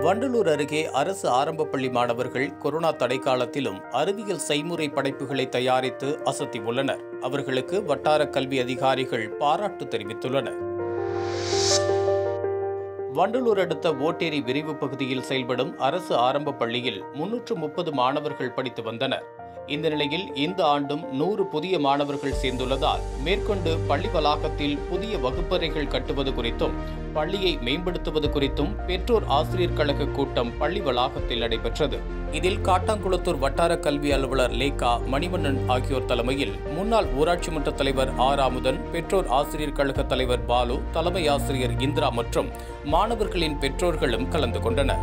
வண்டலூர் அருகே அரசு ஆரம்ப பள்ளி மாணவர்கள் கொரோனா தடை காலத்திலும் அறிவியல் செய்முறை படைப்புகளை தயாரித்து அசத்தி உள்ளனர் அவர்களுக்கு வட்டார கல்வி அதிகாரிகள் பாராட்டு தெரிவித்துள்ளனர் வண்டலூர் அடுத்த ஓட்டேரி விரிவு பகுதியில் செயல்படும் அரசு ஆரம்ப பள்ளியில் முன்னூற்று முப்பது மாணவர்கள் படித்து வந்தனர் இந்த நிலையில் இந்த ஆண்டும் நூறு புதிய மாணவர்கள் சேர்ந்துள்ளதால் மேற்கொண்டு பள்ளி வளாகத்தில் புதிய வகுப்பறைகள் கட்டுவது குறித்தும் பள்ளியை மேம்படுத்துவது குறித்தும் பெற்றோர் ஆசிரியர் கழக கூட்டம் பள்ளி வளாகத்தில் நடைபெற்றது இதில் காட்டாங்குளத்தூர் வட்டார கல்வி அலுவலர் லேகா மணிவண்ணன் ஆகியோர் தலைமையில் முன்னாள் ஊராட்சி மன்ற தலைவர் ஆர் ஆமுதன் பெற்றோர் ஆசிரியர் கழக தலைவர் பாலு தலைமை ஆசிரியர் இந்திரா மற்றும் மாணவர்களின் பெற்றோர்களும் கலந்து கொண்டனர்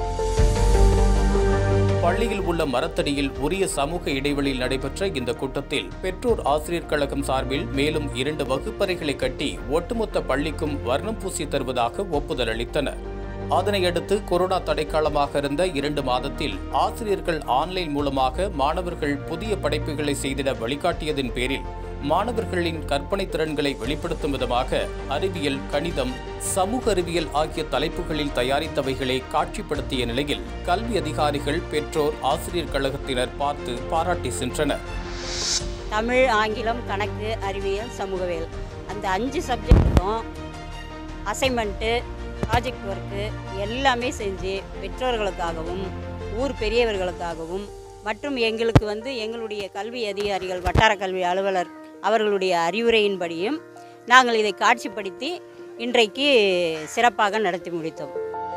பள்ளியில் உள்ள மரத்தடியில் உரிய சமூக இடைவெளியில் நடைபெற்ற இந்த கூட்டத்தில் பெற்றோர் ஆசிரியர் கழகம் சார்பில் மேலும் இரண்டு வகுப்பறைகளை கட்டி ஒட்டுமொத்த பள்ளிக்கும் வர்ணம் பூசி தருவதாக ஒப்புதல் அளித்தனர் அதனையடுத்து கொரோனா தடைக்காலமாக இருந்த இரண்டு மாதத்தில் ஆசிரியர்கள் ஆன்லைன் மூலமாக மாணவர்கள் புதிய படைப்புகளை செய்திட வழிகாட்டியதின் பேரில் மாணவர்களின் கற்பனை திறன்களை வெளிப்படுத்தும் விதமாக அறிவியல் கணிதம் சமூக அறிவியல் ஆகிய தலைப்புகளில் தயாரித்தவைகளை காட்சிப்படுத்திய நிலையில் கல்வி அதிகாரிகள் பெற்றோர் ஆசிரியர் கழகத்தினர் பார்த்து பாராட்டி சென்றனர் தமிழ் ஆங்கிலம் கணக்கு அறிவியல் சமூகவியல் அந்த அஞ்சு சப்ஜெக்ட்டுக்கும் அசைன்மெண்ட்டு ப்ராஜெக்ட் ஒர்க்கு எல்லாமே செஞ்சு பெற்றோர்களுக்காகவும் ஊர் பெரியவர்களுக்காகவும் மற்றும் எங்களுக்கு வந்து எங்களுடைய கல்வி அதிகாரிகள் வட்டார கல்வி அலுவலர் அவர்களுடைய அறிவுரையின்படியும் நாங்கள் இதை காட்சிப்படுத்தி இன்றைக்கு சிறப்பாக நடத்தி முடித்தோம்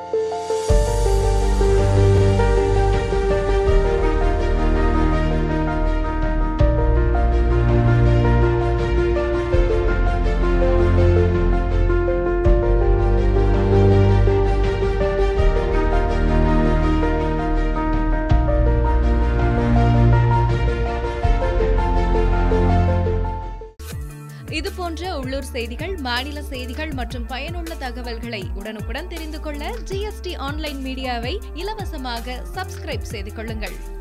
இது போன்ற உள்ளூர் செய்திகள் மாநில செய்திகள் மற்றும் பயனுள்ள தகவல்களை உடனுக்குடன் தெரிந்து கொள்ள ஜிஎஸ்டி ஆன்லைன் மீடியாவை இலவசமாக சப்ஸ்கிரைப் செய்து கொள்ளுங்கள்